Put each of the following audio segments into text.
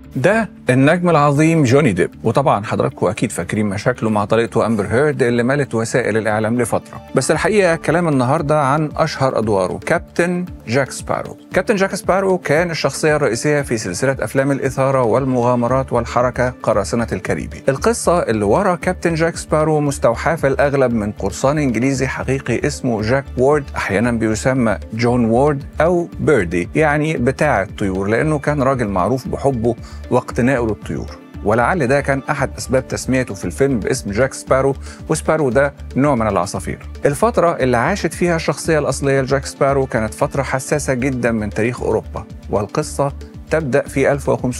ده النجم العظيم جوني ديب وطبعا حضراتكم اكيد فاكرين مشاكله مع طريقته امبر هيرد اللي مالت وسائل الاعلام لفتره بس الحقيقه كلام النهارده عن اشهر ادواره كابتن جاك سبارو كابتن جاك سبارو كان الشخصيه الرئيسيه في سلسله افلام الاثاره والمغامرات والحركه قراصنه الكاريبي القصه اللي ورا كابتن جاك سبارو مستوحاه في الاغلب من قرصان انجليزي حقيقي اسمه جاك وورد احيانا بيسمى جون وورد او بيردي يعني بتاع الطيور لانه كان راجل معروف بحبه واقتنائه للطيور ولعل ده كان احد اسباب تسميته في الفيلم باسم جاك سبارو وسبارو ده نوع من العصافير الفتره اللي عاشت فيها الشخصيه الاصليه لجاك سبارو كانت فتره حساسه جدا من تاريخ اوروبا والقصه تبدأ في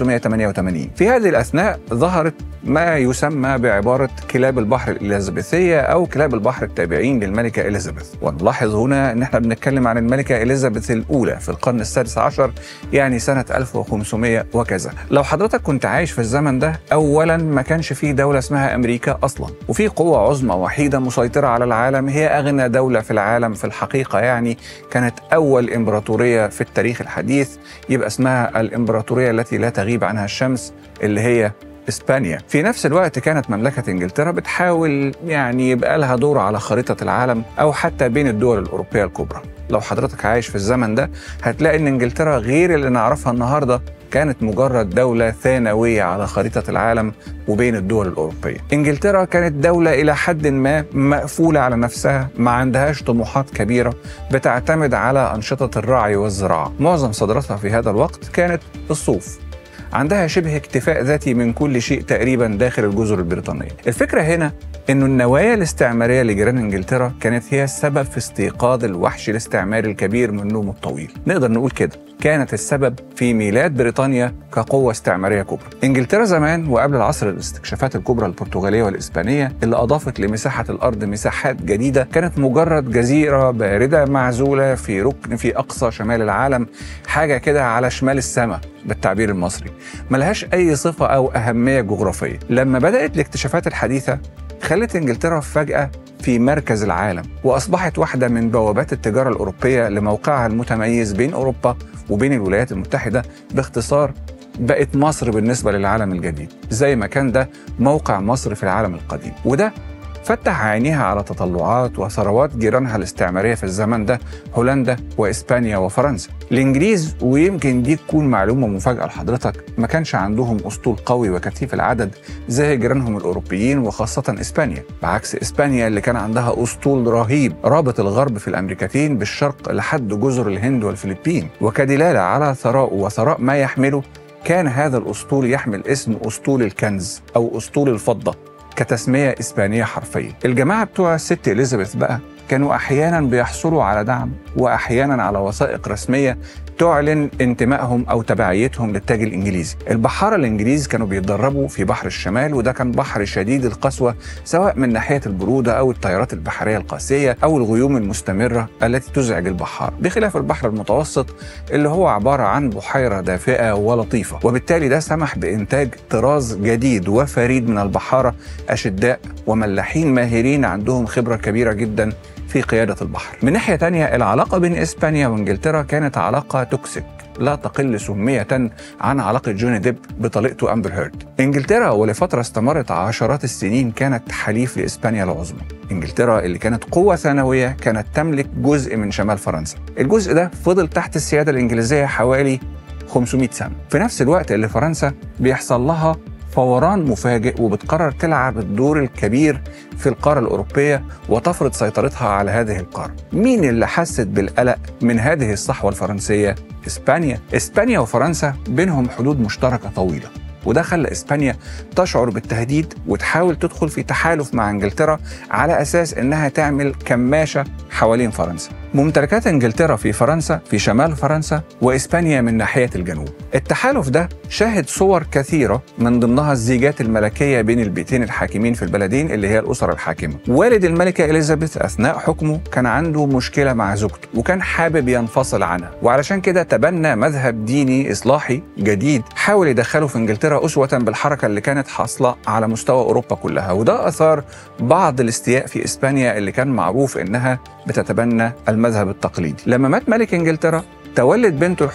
1588 في هذه الأثناء ظهرت ما يسمى بعبارة كلاب البحر الإليزابيثية أو كلاب البحر التابعين للملكة إليزابيث ونلاحظ هنا أن احنا بنتكلم عن الملكة إليزابيث الأولى في القرن السادس عشر يعني سنة 1500 وكذا لو حضرتك كنت عايش في الزمن ده أولا ما كانش فيه دولة اسمها أمريكا أصلا وفي قوة عظمى وحيدة مسيطرة على العالم هي أغنى دولة في العالم في الحقيقة يعني كانت أول إمبراطورية في التاريخ الحديث يبقى اسمها الإمبراطورية التي لا تغيب عنها الشمس اللي هي اسبانيا في نفس الوقت كانت مملكه انجلترا بتحاول يعني يبقى لها دور على خريطه العالم او حتى بين الدول الاوروبيه الكبرى لو حضرتك عايش في الزمن ده هتلاقي ان انجلترا غير اللي نعرفها النهارده كانت مجرد دولة ثانوية على خريطة العالم وبين الدول الأوروبية إنجلترا كانت دولة إلى حد ما مقفولة على نفسها ما عندهاش طموحات كبيرة بتعتمد على أنشطة الرعي والزراعة معظم صادراتها في هذا الوقت كانت الصوف عندها شبه اكتفاء ذاتي من كل شيء تقريبا داخل الجزر البريطانية الفكرة هنا أن النوايا الاستعمارية لجيران إنجلترا كانت هي السبب في استيقاظ الوحش الاستعماري الكبير من نومه الطويل نقدر نقول كده كانت السبب في ميلاد بريطانيا كقوة استعمارية كبرى إنجلترا زمان وقبل العصر الاستكشافات الكبرى البرتغالية والإسبانية اللي أضافت لمساحة الأرض مساحات جديدة كانت مجرد جزيرة باردة معزولة في ركن في أقصى شمال العالم حاجة كده على شمال السماء بالتعبير المصري ملهاش أي صفة أو أهمية جغرافية لما بدأت الاكتشافات الحديثة خلت إنجلترا فجأة في مركز العالم وأصبحت واحدة من بوابات التجارة الأوروبية لموقعها المتميز بين أوروبا وبين الولايات المتحدة باختصار بقت مصر بالنسبة للعالم الجديد زي ما كان ده موقع مصر في العالم القديم وده فتح عينيها على تطلعات وثروات جيرانها الاستعماريه في الزمن ده هولندا واسبانيا وفرنسا. الانجليز ويمكن دي تكون معلومه مفاجاه لحضرتك ما كانش عندهم اسطول قوي وكثيف العدد زي جيرانهم الاوروبيين وخاصه اسبانيا، بعكس اسبانيا اللي كان عندها اسطول رهيب رابط الغرب في الامريكتين بالشرق لحد جزر الهند والفلبين، وكدلاله على ثراء وثراء ما يحمله كان هذا الاسطول يحمل اسم اسطول الكنز او اسطول الفضه كتسمية إسبانية حرفيا الجماعة بتوع الست إليزابيث بقى كانوا أحيانا بيحصلوا على دعم وأحيانا على وثائق رسمية تعلن انتمائهم أو تبعيتهم للتاج الإنجليزي البحارة الإنجليز كانوا بيتدربوا في بحر الشمال وده كان بحر شديد القسوة سواء من ناحية البرودة أو التيارات البحرية القاسية أو الغيوم المستمرة التي تزعج البحار بخلاف البحر المتوسط اللي هو عبارة عن بحيرة دافئة ولطيفة وبالتالي ده سمح بإنتاج طراز جديد وفريد من البحارة أشداء وملاحين ماهرين عندهم خبرة كبيرة جدا في قيادة البحر من ناحية تانية العلاقة بين إسبانيا وإنجلترا كانت علاقة توكسيك لا تقل سمية عن علاقة جوني ديب بطليقته أمبر هيرد إنجلترا ولفترة استمرت عشرات السنين كانت حليف لإسبانيا العظمى إنجلترا اللي كانت قوة ثانوية كانت تملك جزء من شمال فرنسا الجزء ده فضل تحت السيادة الإنجليزية حوالي 500 سنة في نفس الوقت اللي فرنسا بيحصل لها فوران مفاجئ وبتقرر تلعب الدور الكبير في القارة الأوروبية وتفرض سيطرتها على هذه القارة مين اللي حست بالقلق من هذه الصحوة الفرنسية؟ إسبانيا إسبانيا وفرنسا بينهم حدود مشتركة طويلة وده خلى اسبانيا تشعر بالتهديد وتحاول تدخل في تحالف مع انجلترا على اساس انها تعمل كماشه حوالين فرنسا. ممتلكات انجلترا في فرنسا في شمال فرنسا واسبانيا من ناحيه الجنوب. التحالف ده شهد صور كثيره من ضمنها الزيجات الملكيه بين البيتين الحاكمين في البلدين اللي هي الاسر الحاكمه. والد الملكه اليزابيث اثناء حكمه كان عنده مشكله مع زوجته وكان حابب ينفصل عنها وعلشان كده تبنى مذهب ديني اصلاحي جديد حاول يدخله في انجلترا أسوة بالحركة اللي كانت حاصلة على مستوى أوروبا كلها وده أثار بعض الاستياء في إسبانيا اللي كان معروف إنها بتتبنى المذهب التقليدي لما مات ملك إنجلترا تولد بنته الحكم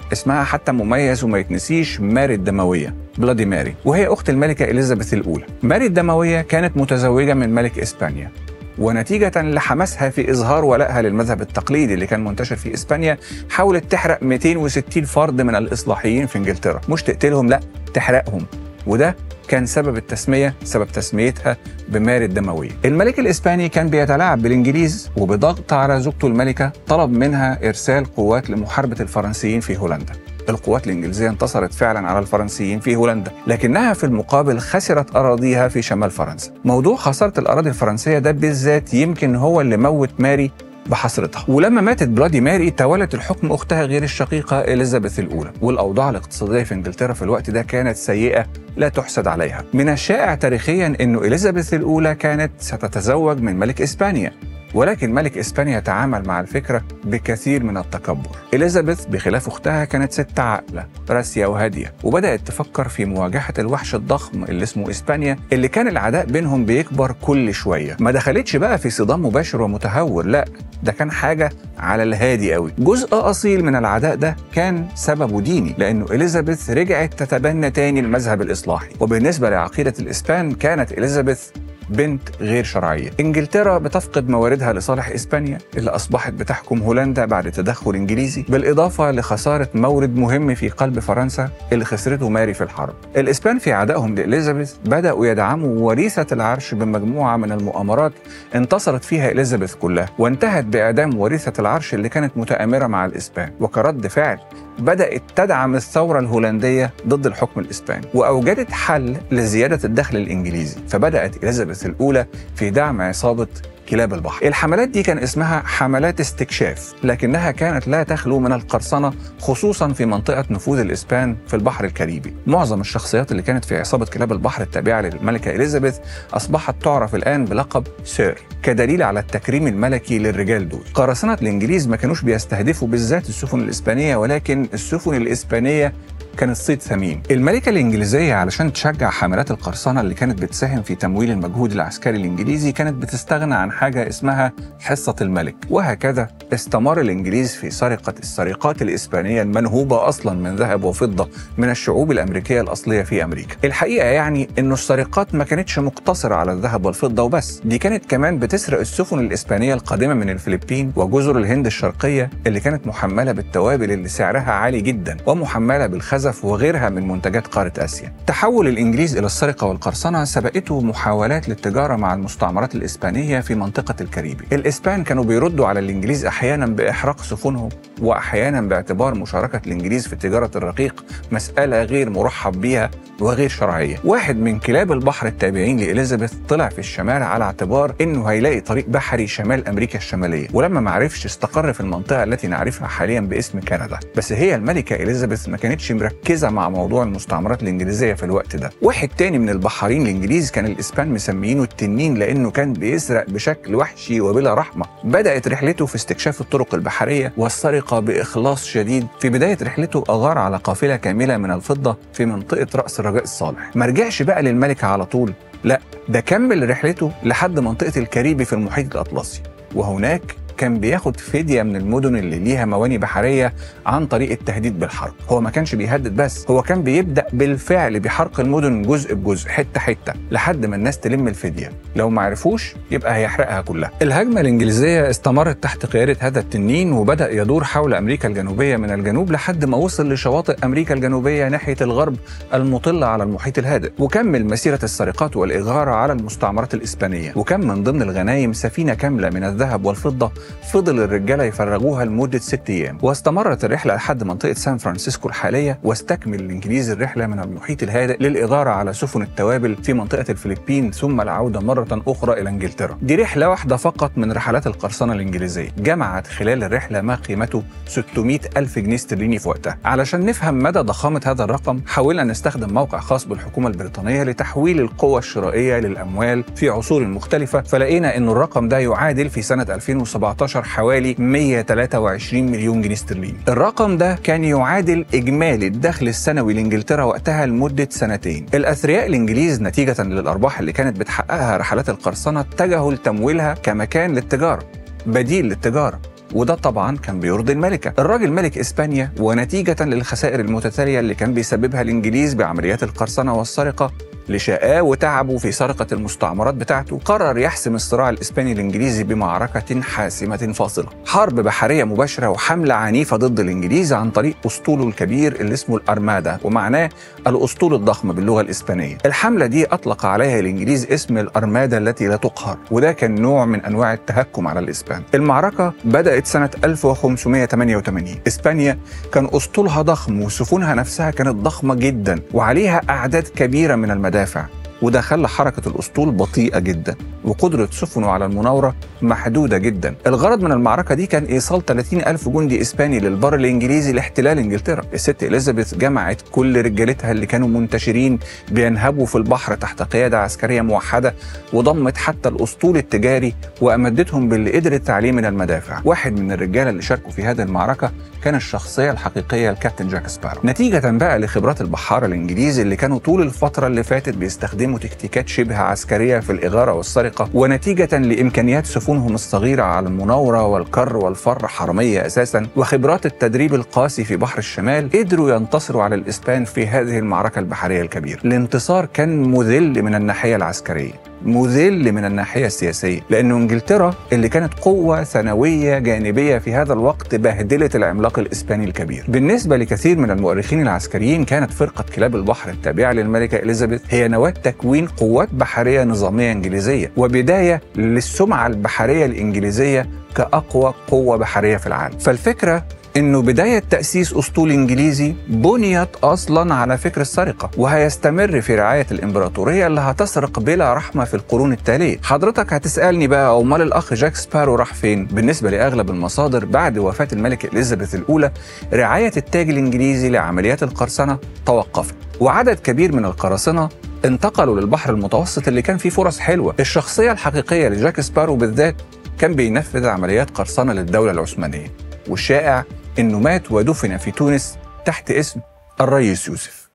اسمها حتى مميز وما يتنسيش ماري الدموية بلادي ماري وهي أخت الملكة إليزابيث الأولى ماري الدموية كانت متزوجة من ملك إسبانيا ونتيجة لحماسها في إظهار ولائها للمذهب التقليدي اللي كان منتشر في إسبانيا حاولت تحرق 260 فرد من الإصلاحيين في إنجلترا مش تقتلهم لا تحرقهم وده كان سبب التسمية سبب تسميتها بماري الدموية الملك الإسباني كان بيتلاعب بالإنجليز وبضغط على زوجته الملكة طلب منها إرسال قوات لمحاربة الفرنسيين في هولندا القوات الإنجليزية انتصرت فعلا على الفرنسيين في هولندا لكنها في المقابل خسرت أراضيها في شمال فرنسا موضوع خسارة الأراضي الفرنسية ده بالذات يمكن هو اللي موت ماري بحسرتها ولما ماتت بلادي ماري تولت الحكم اختها غير الشقيقه اليزابيث الاولى والاوضاع الاقتصاديه في انجلترا في الوقت ده كانت سيئه لا تحسد عليها من الشائع تاريخيا انه اليزابيث الاولى كانت ستتزوج من ملك اسبانيا ولكن ملك اسبانيا تعامل مع الفكره بكثير من التكبر. اليزابيث بخلاف اختها كانت ست عاقله، راسيه وهاديه، وبدات تفكر في مواجهه الوحش الضخم اللي اسمه اسبانيا اللي كان العداء بينهم بيكبر كل شويه. ما دخلتش بقى في صدام مباشر ومتهور، لا، ده كان حاجه على الهادي قوي. جزء اصيل من العداء ده كان سببه ديني، لانه اليزابيث رجعت تتبنى تاني المذهب الاصلاحي، وبالنسبه لعقيده الاسبان كانت اليزابيث بنت غير شرعية إنجلترا بتفقد مواردها لصالح إسبانيا اللي أصبحت بتحكم هولندا بعد تدخل إنجليزي بالإضافة لخسارة مورد مهم في قلب فرنسا اللي خسرته ماري في الحرب الإسبان في عدائهم لإليزابيث بدأوا يدعموا وريثة العرش بمجموعة من المؤامرات انتصرت فيها إليزابيث كلها وانتهت بإعدام وريثة العرش اللي كانت متآمرة مع الإسبان وكرد فعل بدأت تدعم الثورة الهولندية ضد الحكم الإسباني وأوجدت حل لزيادة الدخل الإنجليزي فبدأت إليزابيث الأولى في دعم عصابة كلاب البحر الحملات دي كان اسمها حملات استكشاف لكنها كانت لا تخلو من القرصنة خصوصا في منطقة نفوذ الإسبان في البحر الكاريبي معظم الشخصيات اللي كانت في عصابة كلاب البحر التابعة للملكة إليزابيث أصبحت تعرف الآن بلقب سير كدليل على التكريم الملكي للرجال دول قراصنة الإنجليز ما كانوش بيستهدفوا بالذات السفن الإسبانية ولكن السفن الإسبانية كانت صيد ثمين الملكة الإنجليزية علشان تشجع حملات القرصنة اللي كانت بتساهم في تمويل المجهود العسكري الإنجليزي كانت بتستغنى عن حاجة اسمها حصة الملك وهكذا استمر الإنجليز في سرقة السرقات الإسبانية المنهوبة أصلا من ذهب وفضة من الشعوب الأمريكية الأصلية في أمريكا الحقيقة يعني إنه السرقات ما كانتش مقتصرة على الذهب والفضة وبس دي كانت كمان بتسرق السفن الإسبانية القادمة من الفلبين وجزر الهند الشرقية اللي كانت محملة بالتوابل اللي سعرها عالي جدا ومحملة بالخزف وغيرها من منتجات قارة آسيا تحول الإنجليز إلى السرقة والقرصنة سبقته محاولات للتجارة مع المستعمرات الإسبانية في منطقة الكاريبي الإسبان كانوا بيردوا على الإنجليز أحيانا بإحراق سفنهم وأحيانا باعتبار مشاركة الإنجليز في تجارة الرقيق مسألة غير مرحب بها وغير شرعية واحد من كلاب البحر التابعين لإليزابيث طلع في الشمال على اعتبار إنه هيلاقي طريق بحري شمال أمريكا الشمالية ولما معرفش استقر في المنطقة التي نعرفها حاليا باسم كندا بس هي الملكة إليزابيث ما كانتش مركزة مع موضوع المستعمرات الإنجليزية في الوقت ده واحد تاني من البحارين الإنجليز كان الإسبان مسميينه التنين لأنه كان بيسرق بشكل وحشي وبلا رحمة بدأت رحلته في استكشاف الطرق البحرية والسرقة بإخلاص شديد في بداية رحلته أغار على قافلة كاملة من الفضة في منطقة رأس الرجاء الصالح ما رجعش بقى للملكة على طول لا ده كمل رحلته لحد منطقة الكاريبي في المحيط الأطلسي وهناك كان بياخد فديه من المدن اللي ليها مواني بحريه عن طريق التهديد بالحرب هو ما كانش بيهدد بس هو كان بيبدا بالفعل بحرق المدن جزء بجزء حته حته لحد ما الناس تلم الفديه لو ما عرفوش يبقى هيحرقها كلها الهجمه الانجليزيه استمرت تحت قياده هذا التنين وبدا يدور حول امريكا الجنوبيه من الجنوب لحد ما وصل لشواطئ امريكا الجنوبيه ناحيه الغرب المطله على المحيط الهادئ وكمل مسيره السرقات والاغاره على المستعمرات الاسبانيه وكان من ضمن الغنايم سفينه كامله من الذهب والفضه فضل الرجاله يفرغوها لمده ست ايام واستمرت الرحله لحد منطقه سان فرانسيسكو الحاليه واستكمل الانجليز الرحله من المحيط الهادئ للاغاره على سفن التوابل في منطقه الفلبين ثم العوده مره اخرى الى انجلترا دي رحله واحده فقط من رحلات القرصنه الانجليزيه جمعت خلال الرحله ما قيمته 600 الف جنيه استرليني في وقتها علشان نفهم مدى ضخامه هذا الرقم حاولنا نستخدم موقع خاص بالحكومه البريطانيه لتحويل القوى الشرائيه للاموال في عصور مختلفه فلقينا ان الرقم ده يعادل في سنه 2017 حوالي 123 مليون جنيه استرليني الرقم ده كان يعادل اجمالي الدخل السنوي لانجلترا وقتها لمده سنتين الاثرياء الانجليز نتيجه للارباح اللي كانت بتحققها رحلات القرصنه اتجهوا لتمويلها كمكان للتجاره بديل للتجاره وده طبعا كان بيرضي الملكة الراجل ملك إسبانيا ونتيجة للخسائر المتتالية اللي كان بيسببها الإنجليز بعمليات القرصنة والسرقة لشقاه وتعبه في سرقة المستعمرات بتاعته قرر يحسم الصراع الإسباني الإنجليزي بمعركة حاسمة فاصلة حرب بحرية مباشرة وحملة عنيفة ضد الإنجليز عن طريق أسطوله الكبير اللي اسمه الأرمادا ومعناه الأسطول الضخم باللغة الإسبانية الحملة دي أطلق عليها الإنجليز اسم الأرمادا التي لا تقهر وده كان نوع من أنواع التهكم على الإسبان المعركة بدأت سنة 1588 إسبانيا كان أسطولها ضخم وسفنها نفسها كانت ضخمة جدا وعليها أعداد كبيرة من المدافع وده خلى حركة الأسطول بطيئة جدا وقدرة سفنه على المناورة محدودة جدا الغرض من المعركة دي كان إيصال 30 ألف جندي إسباني للبر الإنجليزي لاحتلال إنجلترا الست إليزابيث جمعت كل رجالتها اللي كانوا منتشرين بينهبوا في البحر تحت قيادة عسكرية موحدة وضمت حتى الأسطول التجاري وأمدتهم باللي قدرت عليه من المدافع واحد من الرجالة اللي شاركوا في هذه المعركة كان الشخصية الحقيقية الكابتن جاك سبارو نتيجة بقى لخبرات البحارة الإنجليز اللي كانوا طول الفترة اللي فاتت بيستخدموا تكتيكات شبه عسكرية في الإغارة والسرقة ونتيجة لإمكانيات سفنهم الصغيرة على المناورة والكر والفر حرامية أساسا وخبرات التدريب القاسي في بحر الشمال قدروا ينتصروا على الإسبان في هذه المعركة البحرية الكبيرة الانتصار كان مذل من الناحية العسكرية مذل من الناحية السياسية لأن إنجلترا اللي كانت قوة ثانوية جانبية في هذا الوقت بهدلت العملاق الإسباني الكبير بالنسبة لكثير من المؤرخين العسكريين كانت فرقة كلاب البحر التابعة للملكة إليزابيث هي نواة تكوين قوات بحرية نظامية إنجليزية وبداية للسمعة البحرية الإنجليزية كأقوى قوة بحرية في العالم فالفكرة انه بدايه تاسيس اسطول انجليزي بنيت اصلا على فكر السرقه وهيستمر في رعايه الامبراطوريه اللي هتسرق بلا رحمه في القرون التاليه حضرتك هتسالني بقى امال الاخ جاك سبارو راح فين بالنسبه لاغلب المصادر بعد وفاه الملكه اليزابيث الاولى رعايه التاج الانجليزي لعمليات القرصنه توقفت وعدد كبير من القراصنه انتقلوا للبحر المتوسط اللي كان فيه فرص حلوه الشخصيه الحقيقيه لجاك سبارو بالذات كان بينفذ عمليات قرصنه للدوله العثمانيه والشائع انه مات ودفن في تونس تحت اسم الريس يوسف